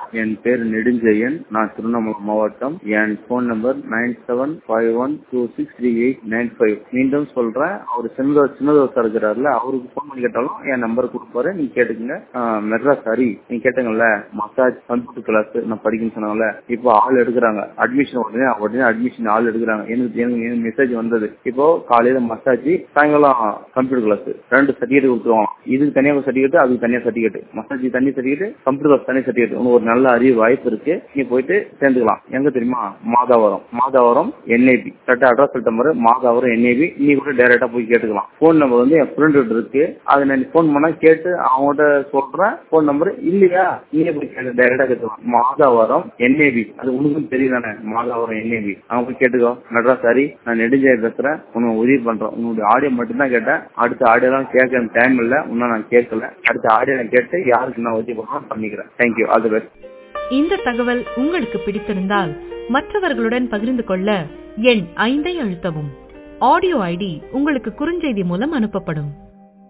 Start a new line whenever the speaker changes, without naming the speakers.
என் பேர் நெடுஞ்செயன் நான் திருவண்ணாமலை மாவட்டம் என் phone number nine seven five one two six three eight nine five மீண்டும் சொல்றேன் அவர் சின்ன சின்னதோசா இருக்கிறாருல அவருக்கு போன் பண்ணி கேட்டாலும் என் நம்பர் கொடுப்பாரு நீங்க கேட்டுக்கங்க ஆஹ் மெட்ராஸ் ஹரி நீங்க கேட்டங்கல்ல மசாஜ் கம்ப்யூட்டர் கிளாஸ் நான் படிக்கணும்னு சொன்னாங்கல்ல இப்போ ஆள் எடுக்கிறாங்க அட்மிஷன் உடனே உடனே அட்மிஷன் ஆள் எடுக்கிறாங்க எனக்கு எனக்கு மெசேஜ் வந்தது இப்போ காலையில மசாஜ் சாயங்காலம் கம்ப்யூட்டர் கிளாஸ் ரெண்டு சர்டிஃபிகேட் கொடுத்துருவாங்க இதுக்கு தனியாக சர்டிஃபிகேட் அதுக்கு தனியாக சர்டிஃபிகேட் மசாஜ் தனி சர்டிஃபிகேட் கம்ப்யூட்டர் கிளாஸ் தனி சர்டிஃபிகேட் உங்களுக்கு ஒரு நல்ல அறிவு வாய்ப்பு இருக்கு நீ போயிட்டு சேர்ந்துக்கலாம் எங்க தெரியுமா மாதாவரம் மாதாவரம் என்ஐபி கரெக்டா அட்ரஸ் சொல்லிட்ட மாதிரி மாதாவரம் என்ஐபி நீ கூட டைரக்டா போய் கேட்டுக்கலாம் போன் நம்பர் வந்து என் ஃப்ரெண்ட் இருக்கு அதை நான் போன் பண்ணா கேட்டு அவங்ககிட்ட சொல்றேன் போன் நம்பர் இல்லையா நீயே போய் கேட்டு டைரக்டா கேட்டுக்கலாம் மாதாவரம் என்ஐபி அது உனக்கும் தெரியும் தானே மாதாவரம் என்ஐபி அவங்க போய் கேட்டுக்கோ நடரா சாரி நான் நெடுஞ்சாய் பேசுறேன் உனக்கு உதவி பண்றேன் உன்னுடைய ஆடியோ மட்டும் தான் கேட்டேன் அடுத்த ஆடியோ எல்லாம் கேட்க டைம் இல்ல இன்னும் நான் கேட்கல அடுத்த ஆடியோ நான் கேட்டு யாருக்கு நான் உதவி பண்ணணும் பண்ணிக்கிறேன் தேங்க்யூ ஆல் தி பெஸ்ட்
இந்த தகவல் உங்களுக்கு பிடித்திருந்தால் மற்றவர்களுடன் பகிர்ந்து கொள்ள எண் ஐந்தை அழுத்தவும் ஆடியோ ஐடி உங்களுக்கு குறுஞ்செய்தி மூலம் அனுப்பப்படும்